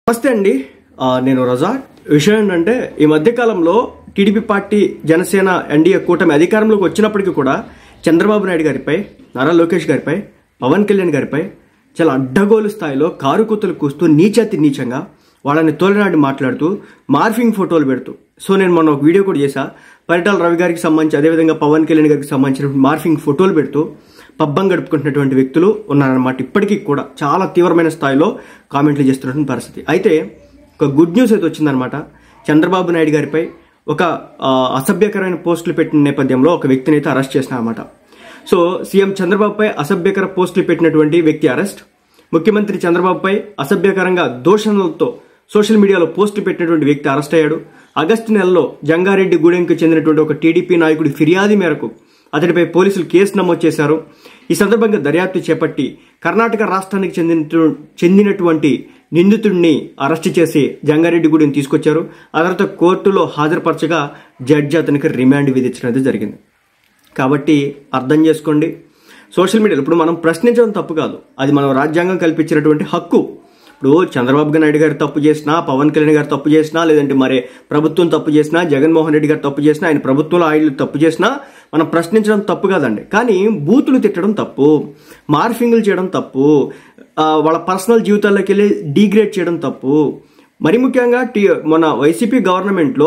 నమస్తే అండి ఆ, నేను రజా విషయం ఏంటంటే ఈ మధ్యకాలంలో టీడీపీ పార్టీ జనసేన ఎన్డీఏ కూటమి అధికారంలోకి వచ్చినప్పటికీ కూడా చంద్రబాబు నాయుడు గారిపై నారా లోకేష్ గారిపై పవన్ కళ్యాణ్ గారిపై చాలా అడ్డగోలు స్థాయిలో కారు కూతలు కూస్తూ నీచాతి నీచంగా వాళ్ళని తోలినాడి మాట్లాడుతూ మార్ఫింగ్ ఫోటోలు పెడుతూ సో నేను మొన్న ఒక వీడియో కూడా చేశా పరిటాల రవి గారికి సంబంధించి అదేవిధంగా పవన్ కళ్యాణ్ గారికి సంబంధించిన మార్ఫింగ్ ఫోటోలు పెడుతూ పబ్బం గడుపుకుంటున్నటువంటి వ్యక్తులు ఉన్నారన్నమాట ఇప్పటికీ కూడా చాలా తీవ్రమైన స్థాయిలో కామెంట్లు చేస్తున్నటువంటి పరిస్థితి అయితే ఒక గుడ్ న్యూస్ అయితే వచ్చిందనమాట చంద్రబాబు నాయుడు గారిపై ఒక ఆ, అసభ్యకరమైన పోస్టులు పెట్టిన నేపథ్యంలో ఒక వ్యక్తిని అయితే అరెస్ట్ చేసినారన్నమాట సో సీఎం చంద్రబాబుపై అసభ్యకర పోస్టులు పెట్టినటువంటి వ్యక్తి అరెస్ట్ ముఖ్యమంత్రి చంద్రబాబుపై అసభ్యకరంగా దూషణలతో సోషల్ మీడియాలో పోస్టులు పెట్టినటువంటి వ్యక్తి అరెస్ట్ అయ్యాడు ఆగస్టు నెలలో జంగారెడ్డి గూడెంకు చెందినటువంటి ఒక టీడీపీ నాయకుడి ఫిర్యాదు మేరకు అతడిపై పోలీసులు కేసు నమోదు చేశారు ఈ సందర్భంగా దర్యాప్తు చేపట్టి కర్ణాటక రాష్ట్రానికి చెందిన చెందినటువంటి నిందితుడిని అరెస్ట్ చేసి జంగారెడ్డిగూడెం తీసుకొచ్చారు ఆ తర్వాత కోర్టులో హాజరుపరచగా జడ్జి అతనికి రిమాండ్ విధించడం అయితే జరిగింది కాబట్టి అర్థం చేసుకోండి సోషల్ మీడియాలో ఇప్పుడు మనం ప్రశ్నించడం తప్పు కాదు అది మనం రాజ్యాంగం కల్పించినటువంటి హక్కు ఇప్పుడు చంద్రబాబు నాయుడు గారు తప్పు చేసినా పవన్ కళ్యాణ్ గారు తప్పు చేసినా లేదంటే మరి ప్రభుత్వం తప్పు చేసినా జగన్మోహన్ రెడ్డి గారు తప్పు చేసినా ఆయన ప్రభుత్వంలో ఆయన తప్పు చేసినా మనం ప్రశ్నించడం తప్పు కాదండి కానీ బూతులు తిట్టడం తప్పు మార్ఫింగ్లు చేయడం తప్పు ఆ, వాళ్ళ పర్సనల్ జీవితాల్లోకి వెళ్ళి డీగ్రేడ్ చేయడం తప్పు మరి ముఖ్యంగా టీ మన వైసీపీ గవర్నమెంట్లో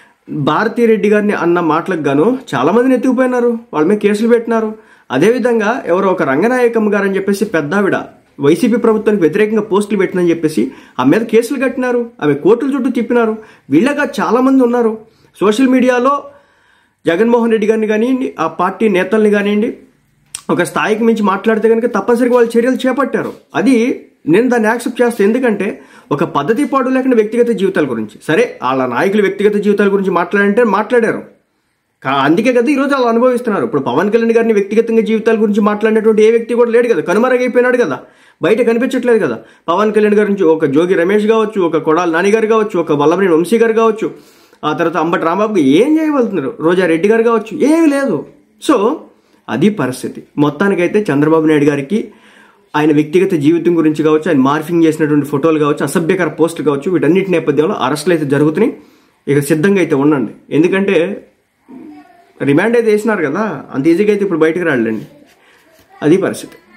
భారతీ రెడ్డి గారిని అన్న మాటలకు గాను చాలా మందిని ఎత్తుకుపోయినారు వాళ్ళ మీద కేసులు పెట్టినారు అదేవిధంగా ఎవరో ఒక రంగనాయకమ్మ గారు అని చెప్పేసి పెద్దావిడ వైసీపీ ప్రభుత్వానికి వ్యతిరేకంగా పోస్టులు పెట్టినని చెప్పేసి ఆమె మీద కేసులు కట్టినారు ఆమె కోర్టుల చుట్టూ తిప్పినారు వీళ్ళగా చాలా మంది ఉన్నారు సోషల్ మీడియాలో జగన్మోహన్ రెడ్డి గారిని కానివ్వండి ఆ పార్టీ నేతల్ని కానివ్వండి ఒక స్థాయికి మించి మాట్లాడితే కనుక తప్పనిసరిగా వాళ్ళు చర్యలు చేపట్టారు అది నేను దాన్ని యాక్సెప్ట్ చేస్తాను ఎందుకంటే ఒక పద్ధతి పాడు లేకుండా వ్యక్తిగత జీవితాల గురించి సరే వాళ్ళ నాయకుల వ్యక్తిగత జీవితాల గురించి మాట్లాడంటే మాట్లాడారు కా- అందుకే కదా ఈరోజు వాళ్ళు అనుభవిస్తున్నారు ఇప్పుడు పవన్ కళ్యాణ్ గారిని వ్యక్తిగతంగా జీవితాల గురించి మాట్లాడినటువంటి ఏ వ్యక్తి కూడా లేడు కదా కనుమరుగైపోయినాడు కదా బయట కనిపించట్లేదు కదా పవన్ కళ్యాణ్ గారి నుంచి ఒక జోగి రమేష్ కావచ్చు ఒక కొడాల నాని గారు కావచ్చు ఒక వల్లభనేని వంశీ గారు కావచ్చు ఆ తర్వాత అంబటి రాంబాబు ఏం చేయగలుగుతున్నారు రోజా రెడ్డి గారు కావచ్చు ఏమీ లేదు సో అది పరిస్థితి మొత్తానికైతే చంద్రబాబు నాయుడు గారికి ఆయన వ్యక్తిగత జీవితం గురించి కావచ్చు ఆయన మార్ఫింగ్ చేసినటువంటి ఫోటోలు కావచ్చు అసభ్యకర పోస్టులు కావచ్చు వీటన్నిటి నేపథ్యంలో అరెస్టులు అయితే జరుగుతున్నాయి ఇక సిద్ధంగా అయితే ఉండండి ఎందుకంటే రిమాండ్ అయితే వేసినారు కదా అంత ఈజీగా అయితే ఇప్పుడు బయటకు రాడండి అది పరిస్థితి